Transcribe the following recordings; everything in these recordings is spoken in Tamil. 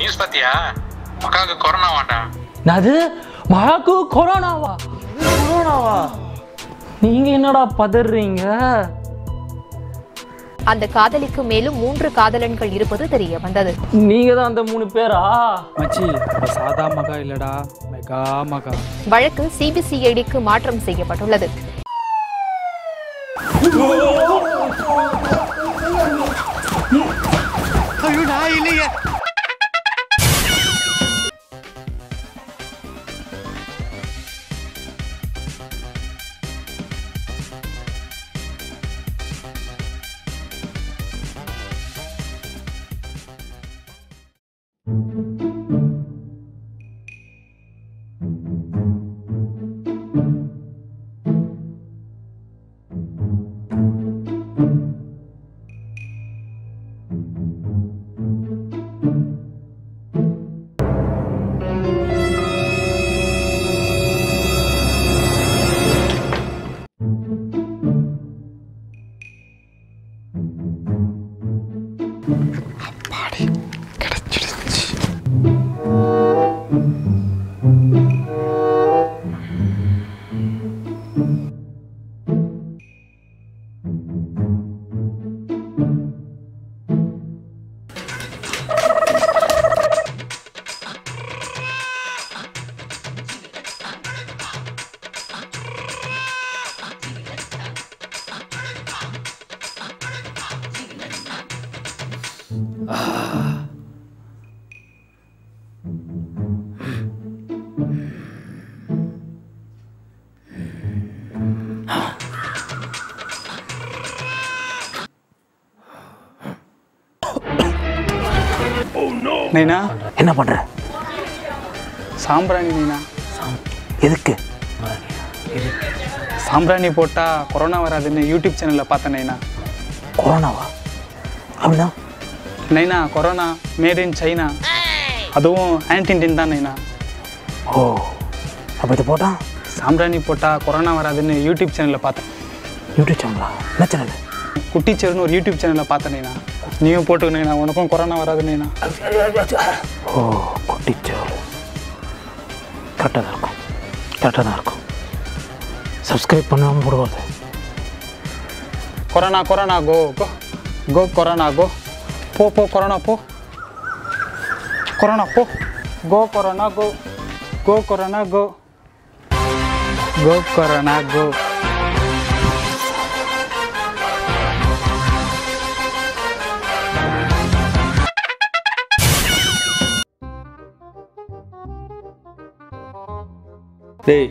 நியூஸ் பாத்தியா மக்காவுக்கு கொரோனா வாண்டா அது மகாக்கு கொரோனாவா கொரோனாவா நீங்க என்னடா பதறீங்க அந்த காதலிக்கு மேலும் மூன்று காதலன்கள் இருப்பது தெரிய வந்தது நீங்க தான் அந்த மூணு பேரா மச்சி அவ சாதா மகா இல்லடா மெகா மகா வழக்கு சிபிசிஐடிக்கு மாற்றம் செய்யப்பட்டுள்ளது நைனா என்ன பண்ற சாம்பிராணி நைனா எதுக்கு சாம்பிராணி போட்டா கொரோனா வராதுன்னு யூடியூப் சேனல்ல பார்த்தேன் நைனா கொரோனாவா அப்படின்னா நைனா கொரோனா மேட் இன் சைனா அதுவும் ஆன்டின்டின் தான் நைனா ஓ அப்போ இது போட்டா சாம்பிராணி போட்டா கொரோனா வராதுன்னு யூடியூப் சேனல்ல பார்த்தேன் யூடியூப் சேனலா என்ன சேனல் குட்டிச்சேருன்னு ஒரு யூடியூப் சேனல்ல பார்த்தேன் நைனா நீயும் போட்டு நைனா உனக்கும் கொரோனா வராது நைனா ஓ குட்டிச்சோறு கரெக்டாக தான் இருக்கும் கரெக்டாக தான் இருக்கும் சப்ஸ்கிரைப் பண்ணாமல் போடுவாது corona corona go go go corona go போ போ கொரோனா போ கொரோனா போ go corona go go corona go go corona go டேய்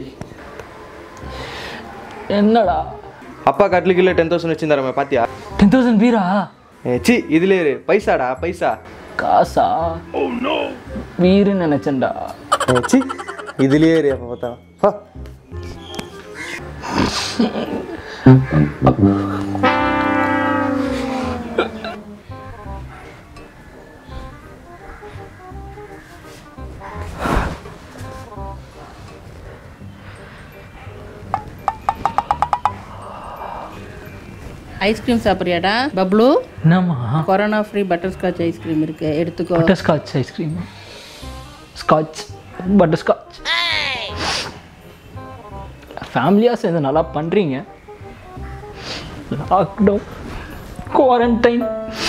என்னடா அப்பா கட்லுக்குள்ள டென் தௌசண்ட் வச்சுருந்தாரமே பாத்தியா டென் தௌசண்ட் பீரா ஏ, சி இதுல இரு பைசாடா பைசா காசா வீருன்னு நினைச்சேன்டா ஏ, சி இதுலயே இரு அப்ப பார்த்தா ஹா. ஐஸ்கிரீம் சாப்பிட்றியாடா பப்ளு என்னம்மா corona free butterscotch ice cream இருக்கு எடுத்துக்கோ butterscotch ice cream scotch butterscotch ஃபேமிலியாக சேர்ந்து நல்லா பண்ணுறீங்க லாக்டவுன் குவாரண்டைன்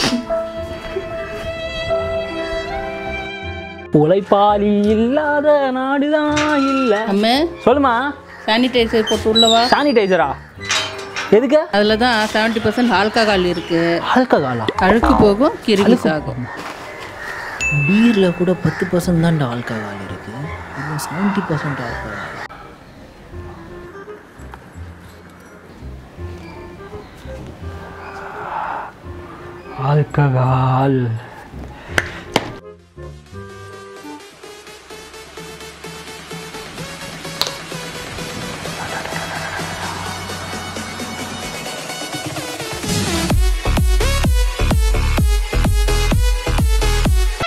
உழைப்பாளி இல்லாத நாடுதான் இல்லை அம்மே சொல்லுமா சானிடைசர் போட்டு உள்ளவா சானிடைசரா எதுக்கு அதில் தான் செவன்ட்டி பர்சன்ட் ஆல்கஹால் இருக்கு ஆல்கஹாலா அழுக்கு போகும் கிருமி சாகும் பீரில் கூட பத்து பர்சன்ட் தான் ஆல்கஹால் இருக்குது இதில் செவன்ட்டி பர்சன்ட் ஆல்கஹால் ஆல்கஹால்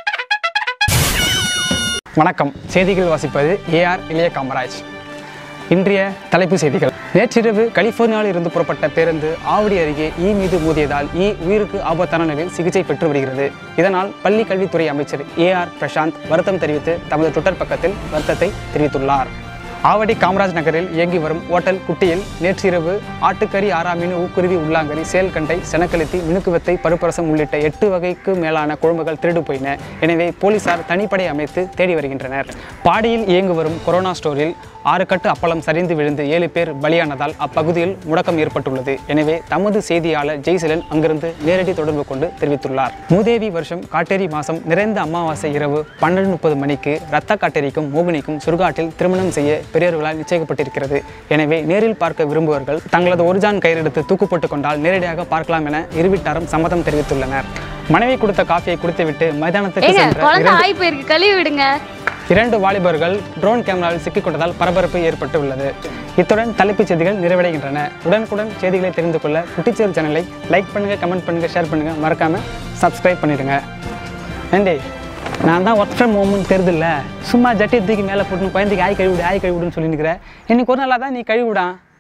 வணக்கம் செய்திகள் வாசிப்பது ஏஆர் இளைய காமராஜ் இன்றைய தலைப்பு செய்திகள் நேற்றிரவு கலிபோர்னியாவில் இருந்து புறப்பட்ட பேருந்து ஆவடி அருகே ஈ மீது மோதியதால் ஈ உயிருக்கு ஆபத்தான நிலையில் சிகிச்சை பெற்று வருகிறது இதனால் பள்ளி கல்வித்துறை அமைச்சர் ஏ ஆர் பிரசாந்த் வருத்தம் தெரிவித்து தமது ட்விட்டர் பக்கத்தில் வருத்தத்தை தெரிவித்துள்ளார் ஆவடி காமராஜ் நகரில் இயங்கி வரும் ஓட்டல் குட்டியில் நேற்றிரவு ஆட்டுக்கறி ஆறாமீன் ஊக்குருவி உள்ளாங்கறி சேல்கண்டை செனக்கழுத்தி மினுக்குவத்தை பருப்பரசம் உள்ளிட்ட எட்டு வகைக்கு மேலான குழம்புகள் திருடு போயின எனவே போலீசார் தனிப்படை அமைத்து தேடி வருகின்றனர் பாடியில் இயங்கி வரும் கொரோனா ஸ்டோரில் ஆறு கட்டு அப்பளம் சரிந்து விழுந்து ஏழு பேர் பலியானதால் அப்பகுதியில் முடக்கம் ஏற்பட்டுள்ளது எனவே தமது செய்தியாளர் ஜெய்சிலன் அங்கிருந்து நேரடி தொடர்பு கொண்டு தெரிவித்துள்ளார் மூதேவி வருஷம் காட்டேரி மாதம் நிறைந்த அமாவாசை இரவு பன்னெண்டு முப்பது மணிக்கு ரத்த காட்டேரிக்கும் மோகினிக்கும் சுடுகாட்டில் திருமணம் செய்ய பெரியவர்களால் நிச்சயிக்கப்பட்டிருக்கிறது எனவே நேரில் பார்க்க விரும்புவர்கள் தங்களது ஒரிஜான் கயிறெடுத்து தூக்குப்பட்டுக் கொண்டால் நேரடியாக பார்க்கலாம் என இருவிட்டாரும் சம்மதம் தெரிவித்துள்ளனர் மனைவி கொடுத்த காஃபியை குடித்துவிட்டு மைதானத்துக்கு ஏங்க சென்ற குழந்தை இரண்டு- ஆகி போயிருக்கு கழுவி விடுங்க இரண்டு வாலிபர்கள் ட்ரோன் கேமராவில் சிக்கிக்கொண்டதால் பரபரப்பு ஏற்பட்டு உள்ளது இத்துடன் தலைப்புச் செய்திகள் நிறைவடைகின்றன உடனுக்குடன் செய்திகளை தெரிந்து கொள்ள குட்டிச்சேர் சேனலை லைக் பண்ணுங்க கமெண்ட் பண்ணுங்க ஷேர் பண்ணுங்க மறக்காம சப்ஸ்கிரைப் பண்ணிடுங்க ஏண்டி நான் தான் ஒர்க் ஃப்ரம் ஹோம்னு தெரியுதுல்ல சும்மா ஜட்டி தூக்கி மேலே போட்டு குழந்தைக்கு ஆய் கழுவிடு ஆய் கழுவிடுன்னு சொல்லி நிற்கிறேன் இன்னைக்கு ஒரு நாளாக தான் நீ கழுவிடான்